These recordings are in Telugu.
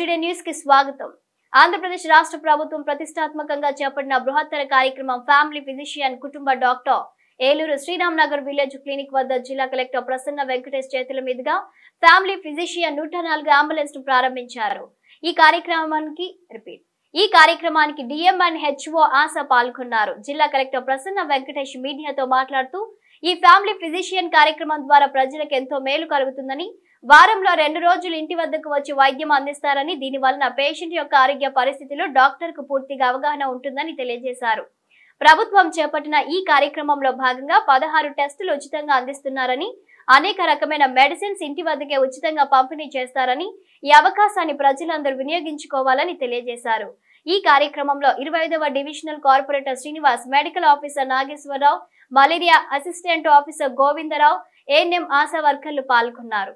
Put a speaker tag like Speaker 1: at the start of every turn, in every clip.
Speaker 1: టుడే న్యూస్ కి స్వాగతం ఆంధ్రప్రదేశ్ రాష్ట్ర ప్రభుత్వం ప్రతిష్టాత్మకంగా చేపట్టిన బృహత్తర కార్యక్రమం ఫ్యామిలీ ఫిజిషియన్ కుటుంబ doctor Eluru Sriram Nagar village clinic వద్ద జిల్లా కలెక్టర్ ప్రసన్న వెంకటేష్ చేతుల మీదుగా ఫ్యామిలీ ఫిజిషియన్ నూట నాలుగు అంబులెన్స్ ను ప్రారంభించారు ఈ కార్యక్రమానికి రిపీట్ ఈ కార్యక్రమానికి డిఎం అండ్ హెచ్ఓ ఆశ పాల్గొన్నారు జిల్లా కలెక్టర్ ప్రసన్న వెంకటేష్ మీడియాతో మాట్లాడుతూ ఈ ఫ్యామిలీ ఫిజిషియన్ కార్యక్రమం ద్వారా ప్రజలకు ఎంతో మేలు కలుగుతుందని వారంలో రెండు రోజులు ఇంటి వద్దకు వచ్చి వైద్యం అందిస్తారని దీని వలన పేషెంట్ యొక్క ఆరోగ్య పరిస్థితిలో డాక్టర్ కు పూర్తిగా అవగాహన ఉంటుందని తెలియజేశారు ప్రభుత్వం చేపట్టిన ఈ కార్యక్రమంలో భాగంగా పదహారు టెస్టులు ఉచితంగా అందిస్తున్నారని అనేక రకమైన మెడిసిన్స్ ఇంటి వద్దకే ఉచితంగా పంపిణీ చేస్తారని ఈ అవకాశాన్ని ప్రజలందరూ వినియోగించుకోవాలని తెలియజేశారు ఈ కార్యక్రమంలో ఇరవై ఐదవ divisional corporator Srinivas medical officer Nageswararao malaria assistant officer Govindarao ANM Asha వర్కర్లు పాల్గొన్నారు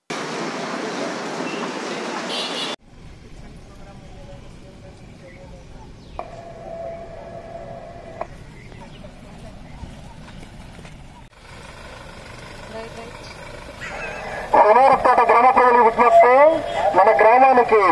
Speaker 2: శనివారపేట గ్రామ ప్రజలకు విజ్ఞప్తి మన గ్రామానికి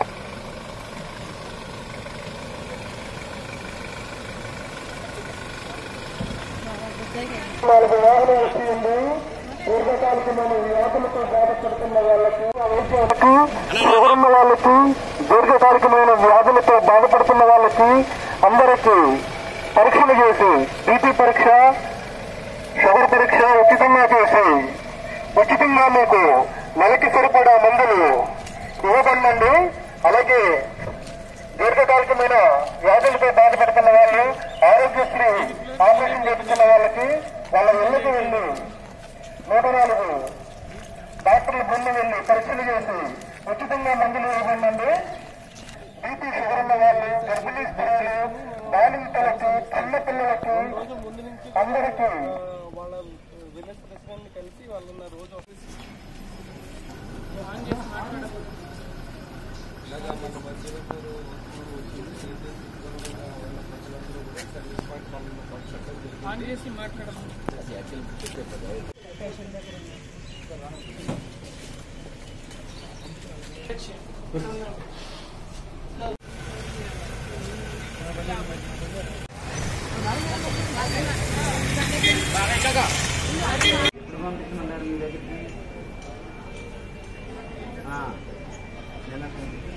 Speaker 2: నాలుగు వాహనం వస్తుంది దీర్ఘకాలికమైన వ్యాధులతో బాధపడుతున్న వాళ్ళకి ఆ వైద్యానికి షుగరున్న వాళ్ళకి దీర్ఘకాలికమైన వ్యాధులతో బాధపడుతున్న వాళ్ళకి అందరికీ పరీక్షలు చేసి బీపీ పరీక్ష షుగర్ పరీక్ష ఉచితంగా చేసి ఉచితంగా మీకు నెలకి సరిపడా మందులు ఇవ్వబడండి అలాగే దీర్ఘకాలికమైన వ్యాధులతో బాధపడుతున్న వాళ్ళు ఆరోగ్యశ్రీ ఆపరేషన్ చేస్తున్న వాళ్ళకి వాళ్ళ ఇళ్ళకి వెళ్ళి నూట నాలుగు డాక్టర్ల బృందం వెళ్ళి పరీక్షలు చేసి ఉచితంగా మందులు ఇవ్వబడండి బీపీ షుగర్ ఉన్న వాళ్ళు గర్భిణీ స్త్రీలు బాలింతలకి చిన్న పిల్లలకి అందరికీ
Speaker 3: వాళ్ళ విలేజ్ ప్రెసిడెంట్ కలిసి వాళ్ళున్న రోజు ఆన్ చేసి మాట్లాడమని
Speaker 4: ఎప్పుడు పంపించమంటారు మీ దగ్గరికి ఆ, నిన్న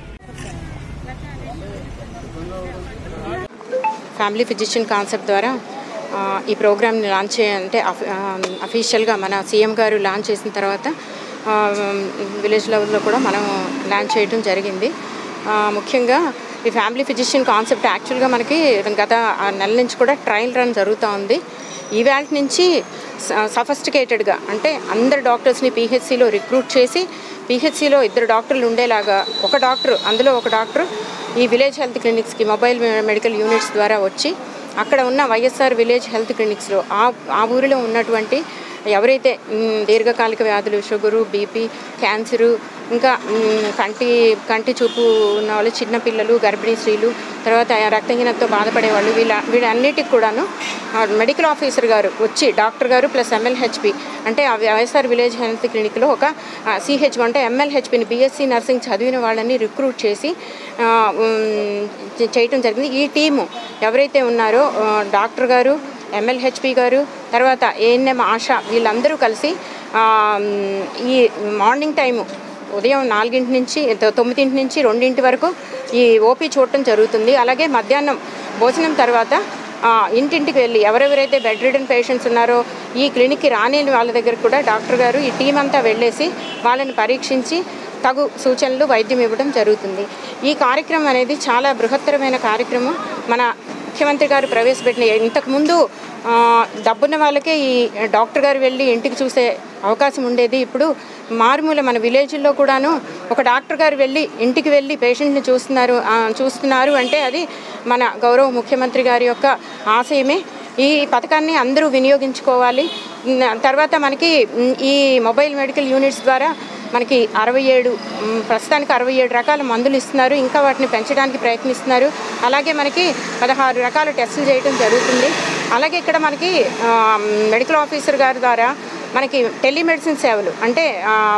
Speaker 5: ఫ్యామిలీ ఫిజిషియన్ కాన్సెప్ట్ ద్వారా ఆ, ఈ ప్రోగ్రామ్ని లాంచ్ చే అంటే అఫ్- ఆ, అఫీషియల్గా మన సీఎం గారు లాంచ్ చేసిన తర్వాత ఆ, విలేజ్ లెవెల్లో కూడా మనం లాంచ్ చేయడం జరిగింది ఆ, ముఖ్యంగా ఈ ఫ్యామిలీ ఫిజిషియన్ కాన్సెప్ట్ యాక్చువల్గా మనకి గత ఆ నెల నుంచి కూడా ట్రయల్ రన్ జరుగుతూ ఉంది ఈవేళ నుంచి సఫస్టికేటెడ్గా అంటే అందరు డాక్టర్స్ని పీహెచ్సిలో రిక్రూట్ చేసి పీహెచ్సిలో ఇద్దరు డాక్టర్లు ఉండేలాగా ఒక డాక్టర్ అందులో ఒక డాక్టర్ ఈ విలేజ్ హెల్త్ క్లినిక్స్కి మొబైల్ మెడికల్ యూనిట్స్ ద్వారా వచ్చి అక్కడ ఉన్న వైఎస్ఆర్ విలేజ్ హెల్త్ క్లినిక్స్లో ఆ ఆ ఊరిలో ఉన్నటువంటి ఎవరైతే మ్, దీర్ఘకాలిక వ్యాధులు షుగరు బీపీ క్యాన్సరు ఇంకా మ్, కంటి కంటి చూపు ఉన్న వాళ్ళు చిన్నపిల్లలు గర్భిణీ స్త్రీలు తర్వాత రక్తహీనతతో బాధపడే వాళ్ళు వీళ్ళ వీళ్ళన్నిటికి కూడాను ఆ, మెడికల్ ఆఫీసర్ గారు వచ్చి డాక్టర్ గారు ప్లస్ ఎంఎల్హెచ్పి అంటే ఆ వైఎస్ఆర్ విలేజ్ హెల్త్ క్లినిక్లో ఒక సిహెచ్ అంటే ఎంఎల్హెచ్పిని బీఎస్సీ నర్సింగ్ చదివిన వాళ్ళని రిక్రూట్ చేసి ఆ, ఉమ్, చే- చేయటం జరిగింది ఈ టీము ఎవరైతే ఉన్నారో ఆ, డాక్టర్ గారు ఎంఎల్హెచ్పి గారు తర్వాత ఏఎన్ఎం ఆశ వీళ్ళందరూ కలిసి ఆ, ఉమ్, ఈ మార్నింగ్ టైము ఉదయం నాలుగింటి నుంచి తొ- తొమ్మిదింటి నుంచి రెండింటి వరకు ఈ ఓపీ చూడటం జరుగుతుంది అలాగే మధ్యాహ్నం భోజనం తర్వాత ఆ, ఇంటింటికి వెళ్ళి ఎవరెవరైతే బెడ్ రిడన్ పేషెంట్స్ ఉన్నారో ఈ క్లినిక్కి రాని వాళ్ళ దగ్గర కూడా డాక్టర్ గారు ఈ టీం అంతా వెళ్ళేసి వాళ్ళని పరీక్షించి తగు సూచనలు వైద్యం ఇవ్వడం జరుగుతుంది ఈ కార్యక్రమం అనేది చాలా బృహత్తరమైన కార్యక్రమం మన ముఖ్యమంత్రి గారు ప్రవేశపెట్టిన ఇంతకుముందు ఆ, డబ్బున్న వాళ్ళకే ఈ డాక్టర్ గారు వెళ్ళి ఇంటికి చూసే అవకాశం ఉండేది ఇప్పుడు మారుమూల మన విలేజ్లో కూడాను ఒక డాక్టర్ గారు వెళ్ళి ఇంటికి వెళ్ళి పేషెంట్ని చూస్తున్నారు ఆ, చూస్తున్నారు అంటే అది మన గౌరవ ముఖ్యమంత్రి గారి యొక్క ఆశయమే ఈ పథకాన్ని అందరూ వినియోగించుకోవాలి ఉమ్, తర్వాత మనకి ఉమ్, ఈ మొబైల్ మెడికల్ యూనిట్స్ ద్వారా మనకి అరవై ఏడు ఉమ్, ప్రస్తుతానికి అరవై ఏడు రకాల మందులు ఇస్తున్నారు ఇంకా వాటిని పెంచడానికి ప్రయత్నిస్తున్నారు అలాగే మనకి పదహారు రకాల టెస్టులు చేయడం జరుగుతుంది అలాగే ఇక్కడ మనకి ఆ, మెడికల్ ఆఫీసర్ గారి ద్వారా మనకి టెలిమెడిసిన్ సేవలు అంటే ఆ,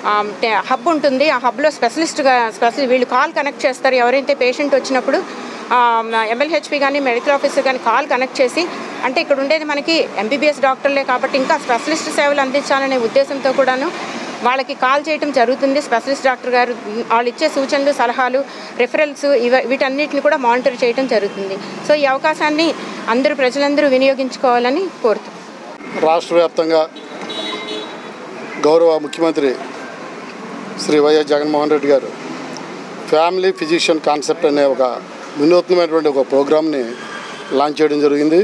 Speaker 5: హబ్ ఉంటుంది ఆ హబ్లో స్పెషలిస్ట్గా స్పెషల్ వీళ్ళు కాల్ కనెక్ట్ చేస్తారు ఎవరైతే పేషెంట్ వచ్చినప్పుడు ఎంఎల్హెచ్పి కానీ మెడికల్ ఆఫీసర్ కానీ కాల్ కనెక్ట్ చేసి అంటే ఇక్కడ ఉండేది మనకి ఎంబీబీఎస్ డాక్టర్లే కాబట్టి ఇంకా స్పెషలిస్ట్ సేవలు అందించాలనే ఉద్దేశంతో కూడాను వాళ్ళకి కాల్ చేయటం జరుగుతుంది స్పెషలిస్ట్ డాక్టర్ గారు వాళ్ళు ఇచ్చే సూచనలు సలహాలు రిఫరల్స్ ఇవ వీటన్నిటిని కూడా మానిటర్ చేయడం జరుగుతుంది సో ఈ అవకాశాన్ని అందరూ ప్రజలందరూ వినియోగించుకోవాలని కోరుతున్నాను
Speaker 6: రాష్ట్ర వ్యాప్తంగా గౌరవ ముఖ్యమంత్రి శ్రీ వైఎస్ జగన్మోహన్ రెడ్డి గారు ఫ్యామిలీ ఫిజిషియన్ కాన్సెప్ట్ అనే ఒక వినూత్నమైనటువంటి ఒక ప్రోగ్రామ్ని లాంచ్ చేయడం జరిగింది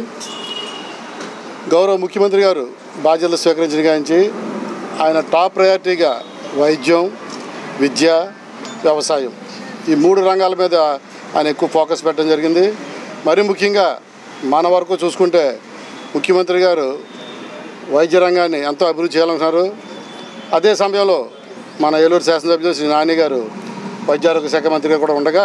Speaker 6: గౌరవ ముఖ్యమంత్రి గారు బాధ్యతలు స్వీకరించిన గాంచి ఆయన టాప్ ప్రయారిటీగా వైద్యం విద్య వ్యవసాయం ఈ మూడు రంగాల మీద ఆయన ఎక్కువ ఫోకస్ పెట్టడం జరిగింది మరి ముఖ్యంగా మన వరకు చూసుకుంటే ముఖ్యమంత్రి గారు వైద్య రంగాన్ని ఎంతో అభివృద్ధి చేయాలనుకున్నారు అదే సమయంలో మన ఏలూరు శాసనసభ్యులు శ్రీ నాని గారు వైద్య ఆరోగ్య శాఖ మంత్రిగా కూడా ఉండగా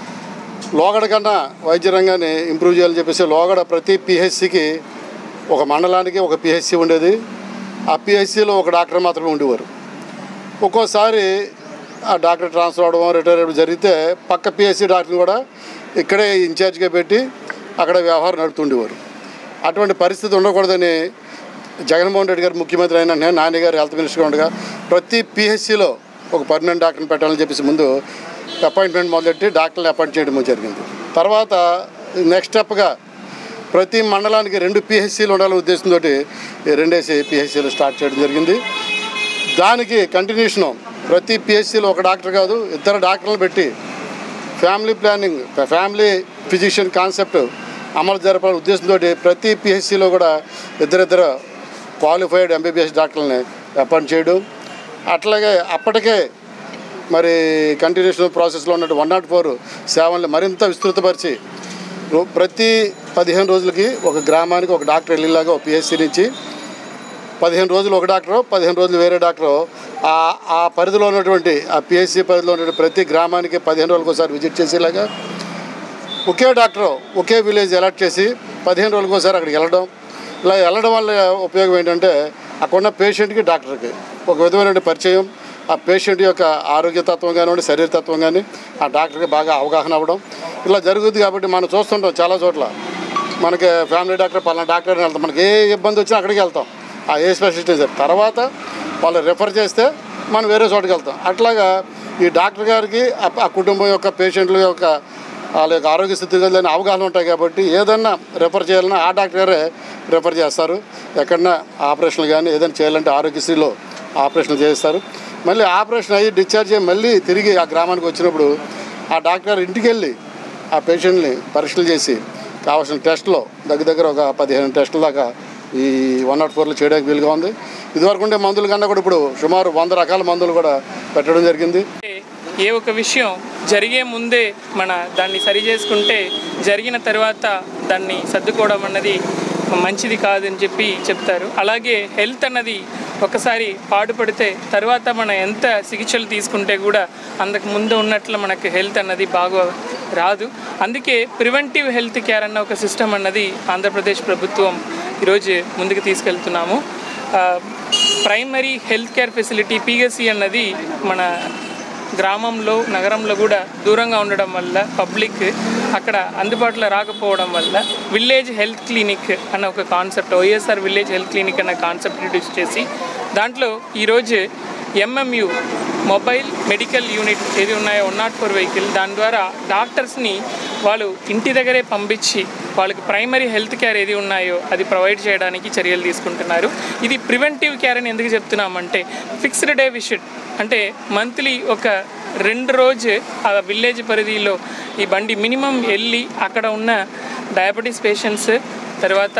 Speaker 6: లోగడ కన్నా వైద్య రంగాన్ని ఇంప్రూవ్ చేయాలని చెప్పేసి లోగడ ప్రతి పిహెచ్సికి ఒక మండలానికి ఒక పిహెచ్సి ఉండేది ఆ పిహెచ్సిలో ఒక డాక్టర్ మాత్రమే ఉండేవారు ఒక్కోసారి ఆ డాక్టర్ ట్రాన్స్ఫర్ అవడం రిటైర్ అవ్వడం జరిగితే పక్క పిహెచ్సి డాక్టర్ని కూడా ఇక్కడే ఇన్ఛార్జ్గా పెట్టి అక్కడ వ్యవహారం నడుపుతుండేవారు అటువంటి పరిస్థితి ఉండకూడదని జగన్మోహన్ రెడ్డి గారు ముఖ్యమంత్రి అయిన నేను నాని గారు హెల్త్ మినిస్టర్గా ఉండగా ప్రతి పిహెచ్సిలో ఒక పర్మనెంట్ డాక్టర్ని పెట్టాలని చెప్పేసి ముందు అపాయింట్మెంట్ మొదలెట్టి డాక్టర్ని అపాయింట్ చేయడం జరిగింది తర్వాత నెక్స్ట్ స్టెప్గా ప్రతి మండలానికి రెండు పిహెచ్సీలు ఉండాలనే ఉద్దేశంతో ఈ రెండేసి పిహెచ్సీలు స్టార్ట్ చేయడం జరిగింది దానికి కంటిన్యూషను ప్రతి పిహెచ్సిలో ఒక డాక్టర్ కాదు ఇద్దరు డాక్టర్లు పెట్టి family planning family physician concept అమలు జరపాలనే ఉద్దేశంతో ప్రతి పిహెచ్సిలో కూడా ఇద్దరిద్దరు క్వాలిఫైడ్ ఎంబీబీఎస్ డాక్టర్లని అపాయింట్ చేయడం అట్లాగే అప్పటికే మరి కంటిన్యూషన్ ప్రాసెస్లో ఉన్న వన్ నాట్ ఫోర్ సేవల్ని మరింత విస్తృతపరిచి రో- ప్రతి పదిహేను రోజులకి ఒక గ్రామానికి ఒక డాక్టర్ వెళ్ళేలాగా ఒక పిహెచ్సి నుంచి పదిహేను రోజులు ఒక డాక్టరు పదిహేను రోజులు వేరే డాక్టరు ఆ ఆ పరిధిలో ఉన్నటువంటి ఆ పిహెచ్సి పరిధిలో ఉన్నటువంటి ప్రతి గ్రామానికి పదిహేను రోజులకు ఒకసారి విజిట్ చేసేలాగా ఒకే డాక్టరు ఒకే విలేజ్ అలర్ట్ చేసి పదిహేను రోజులకు ఒకసారి అక్కడికి వెళ్ళడం ఇలా వెళ్ళడం వల్ల ఉపయోగం ఏంటంటే అక్కడ ఉన్న పేషెంట్కి డాక్టర్కి ఒక విధమైన పరిచయం ఆ పేషెంట్ యొక్క ఆరోగ్య తత్వం కానివ్వండి శరీర తత్వం కానీ ఆ డాక్టర్కి బాగా అవగాహన అవ్వడం ఇలా జరుగుతుంది కాబట్టి మనం చూస్తుంటాం చాలా చోట్ల మనకి ఫ్యామిలీ డాక్టర్ పలానా డాక్టర్ అని వెళ్తాం మనకి ఏ ఇబ్బంది వచ్చినా అక్కడికి వెళ్తాం ఆ ఏ స్పెషలిస్ట్ సార్ తర్వాత వాళ్ళు రెఫర్ చేస్తే మనం వేరే చోటుకి వెళ్తాం అట్లాగా ఈ డాక్టర్ గారికి ఆ- ఆ కుటుంబం యొక్క పేషెంట్ల యొక్క వాళ్ళ యొక్క ఆరోగ్య స్థితిగతులని అవగాహన ఉంటాయి కాబట్టి ఏదన్నా రెఫర్ చేయాలన్నా ఆ డాక్టర్ గారే రెఫర్ చేస్తారు ఎక్కడన్నా ఆపరేషన్లు కానీ ఏదైనా చేయాలంటే ఆరోగ్యశ్రీలో ఆపరేషన్ చేస్తారు మళ్ళీ ఆపరేషన్ అయ్యి డిశ్చార్జ్ అయ్యి మళ్ళీ తిరిగి ఆ గ్రామానికి వచ్చినప్పుడు ఆ డాక్టర్ గారు ఇంటికి వెళ్ళి ఆ పేషెంట్ని పరీక్షలు చేసి కావాల్సిన టెస్ట్లో దగ్గర దగ్గర ఒక పదిహేను టెస్టుల దాకా ఈ వన్ నాట్ ఫోర్లో చేయడానికి వీలుగా ఉంది ఇదివరకు ఉండే మందుల కన్నా కూడా ఇప్పుడు సుమారు వంద రకాల మందులు కూడా పెట్టడం జరిగింది
Speaker 3: ఏ ఒక విషయం జరిగే ముందే మన దాన్ని సరి చేసుకుంటే జరిగిన తర్వాత దాన్ని సర్దుకోవడం అన్నది మంచిది కాదని చెప్పి చెప్తారు అలాగే హెల్త్ అన్నది ఒకసారి పాడుపడితే తర్వాత మనం ఎంత చికిత్సలు తీసుకుంటే కూడా అందుకు ముందు ఉన్నట్లు మనకు హెల్త్ అన్నది బాగా రాదు అందుకే ప్రివెంటివ్ హెల్త్ కేర్ అన్న ఒక సిస్టమ్ అన్నది ఆంధ్రప్రదేశ్ ప్రభుత్వం ఈరోజు ముందుకు తీసుకెళ్తున్నాము ఆ, primary health care facility PHC అన్నది మన గ్రామంలో నగరంలో కూడా దూరంగా ఉండడం వల్ల పబ్లిక్ అక్కడ అందుబాటులో రాకపోవడం వల్ల విలేజ్ హెల్త్ క్లినిక్ అన్న ఒక concept YSR village health clinic అన్న కాన్సెప్ట్ ఇంట్రడ్యూస్ చేసి దాంట్లో ఈరోజు ఎంఎంయు మొబైల్ మెడికల్ యూనిట్ ఏది ఉన్నాయో వన్ నాట్ ఫోర్ వెహికల్ దాని ద్వారా డాక్టర్స్ని వాళ్ళు ఇంటి దగ్గరే పంపించి వాళ్ళకి ప్రైమరీ హెల్త్ కేర్ ఏది ఉన్నాయో అది ప్రొవైడ్ చేయడానికి చర్యలు తీసుకుంటున్నారు ఇది ప్రివెంటివ్ కేర్ అని ఎందుకు చెప్తున్నామంటే ఫిక్స్డ్ డే విజిట్ అంటే మంత్లీ ఒక రెండు రోజు ఆ విలేజ్ పరిధిలో ఈ బండి మినిమం వెళ్ళి అక్కడ ఉన్న డయాబెటీస్ పేషెంట్స్ తర్వాత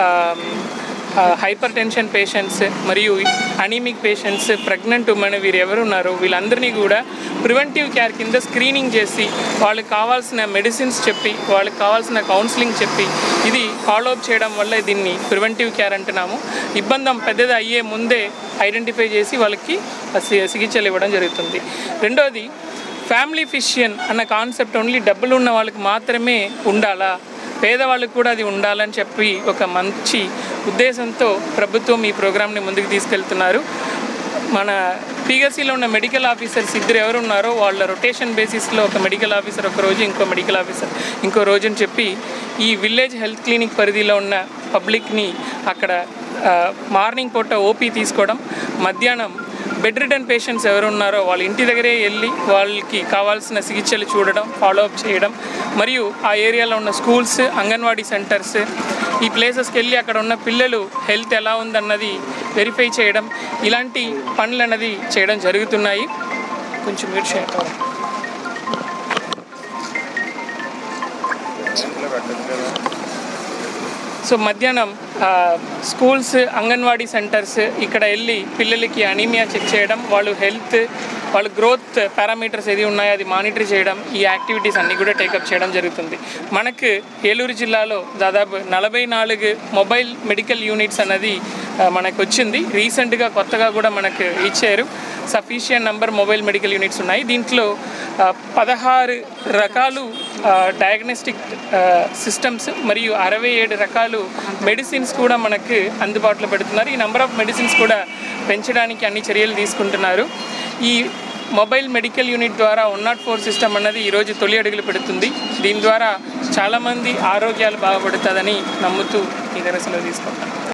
Speaker 3: హైపర్ టెన్షన్ పేషెంట్స్ మరియు అనీమిక్ పేషెంట్స్ ప్రెగ్నెంట్ ఉమెన్ వీరు ఎవరు ఉన్నారో వీళ్ళందరినీ కూడా ప్రివెంటివ్ కేర్ కింద స్క్రీనింగ్ చేసి వాళ్ళకి కావాల్సిన మెడిసిన్స్ చెప్పి వాళ్ళకి కావాల్సిన కౌన్సిలింగ్ చెప్పి ఇది ఫాలో అప్ చేయడం వల్ల దీన్ని ప్రివెంటివ్ కేర్ అంటున్నాము ఇబ్బంది పెద్దది అయ్యే ముందే ఐడెంటిఫై చేసి వాళ్ళకి సి- చికిత్సలు ఇవ్వడం జరుగుతుంది రెండోది ఫ్యామిలీ ఫిషియన్ అన్న కాన్సెప్ట్ ఓన్లీ డబ్బులు ఉన్న వాళ్ళకి మాత్రమే ఉండాలా పేదవాళ్ళకు కూడా అది ఉండాలని చెప్పి ఒక మంచి ఉద్దేశంతో ప్రభుత్వం ఈ ప్రోగ్రామ్ని ముందుకు తీసుకెళ్తున్నారు మన పీగసీలో ఉన్న మెడికల్ ఆఫీసర్స్ ఇద్దరు ఎవరు ఉన్నారో వాళ్ళ రొటేషన్ బేసిస్లో ఒక మెడికల్ ఆఫీసర్ ఒక రోజు ఇంకో మెడికల్ ఆఫీసర్ ఇంకో రోజు అని చెప్పి ఈ విలేజ్ హెల్త్ క్లినిక్ పరిధిలో ఉన్న పబ్లిక్ని అక్కడ ఆ, మార్నింగ్ పూట ఓపీ తీసుకోవడం మధ్యాహ్నం బెడ్ రిటర్న్ పేషెంట్స్ ఎవరు ఉన్నారో వాళ్ళ ఇంటి దగ్గరే వెళ్ళి వాళ్ళకి కావాల్సిన చికిత్సలు చూడడం ఫాలో అప్ చేయడం మరియు ఆ ఏరియాలో ఉన్న స్కూల్స్ అంగన్వాడీ సెంటర్స్ ఈ ప్లేసెస్కి వెళ్ళి అక్కడ ఉన్న పిల్లలు హెల్త్ ఎలా ఉందన్నది వెరిఫై చేయడం ఇలాంటి పనులు అన్నది చేయడం జరుగుతున్నాయి కొంచెం మీరు షేర్ సో మధ్యాహ్నం ఆ, స్కూల్స్ అంగన్వాడీ సెంటర్స్ ఇక్కడ వెళ్ళి పిల్లలకి అనీమియా చెక్ చేయడం వాళ్ళు హెల్త్ వాళ్ళ గ్రోత్ పారామీటర్స్ ఏది ఉన్నాయో అది మానిటర్ చేయడం ఈ యాక్టివిటీస్ అన్నీ కూడా టేకప్ చేయడం జరుగుతుంది మనకు ఏలూరు జిల్లాలో దాదాపు నలభై నాలుగు మొబైల్ మెడికల్ యూనిట్స్ అన్నది ఆ, మనకు వచ్చింది రీసెంట్గా కొత్తగా కూడా మనకు ఇచ్చారు sufficient number mobile medical units ఉన్నాయి దీంట్లో ఆ, పదహారు రకాలు డయాగ్నోస్టిక్ సిస్టమ్స్ మరియు అరవై ఏడు రకాలు మెడిసిన్స్ కూడా మనకు అందుబాటులో పెడుతున్నారు ఈ నెంబర్ ఆఫ్ మెడిసిన్స్ కూడా పెంచడానికి అన్ని చర్యలు తీసుకుంటున్నారు ఈ మొబైల్ మెడికల్ యూనిట్ ద్వారా వన్ నాట్ ఫోర్ సిస్టమ్ అన్నది ఈరోజు తొలి అడుగులు పెడుతుంది దీని ద్వారా చాలామంది ఆరోగ్యాలు బాగుపడుతుందని నమ్ముతూ ఈ దరసలో తీసుకుంటాను